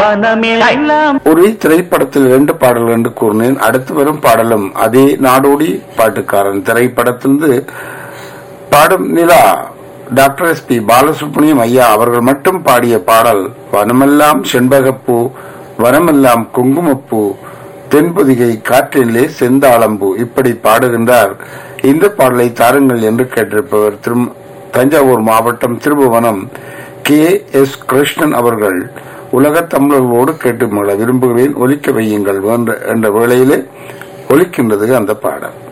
வானமெல்லாம் ஒரு திரைப்படத்தில் இரண்டு பாடல்கள் என்று கூறினேன் அடுத்து வரும் பாடலும் அதே நாடோடி பாட்டுக்காரன் திரைப்படத்திலிருந்து Paadum Nila doctor S P Balasubrahmanyam ஐயா அவர்கள் மட்டும் பாடிய பாடல் வனமெல்லாம் செண்பகப்பூ வனமெல்லாம் குங்குமப்பூ தென்பொதிகை காற்றிலே செந்தாளம்பூ இப்படி பாடுகின்றார் இந்த பாடலை தாருங்கள் என்று கேட்டிருப்பவர் திரு தஞ்சாவூர் மாவட்டம் திருபுவனம் கே எஸ் கிருஷ்ணன் அவர்கள் உலகத் தமிழர்களோடு கேட்டு மகள விரும்புகிறேன் ஒலிக்க வையுங்கள் என்ற- என்ற வேளையிலே ஒலிக்கின்றது அந்த பாடல்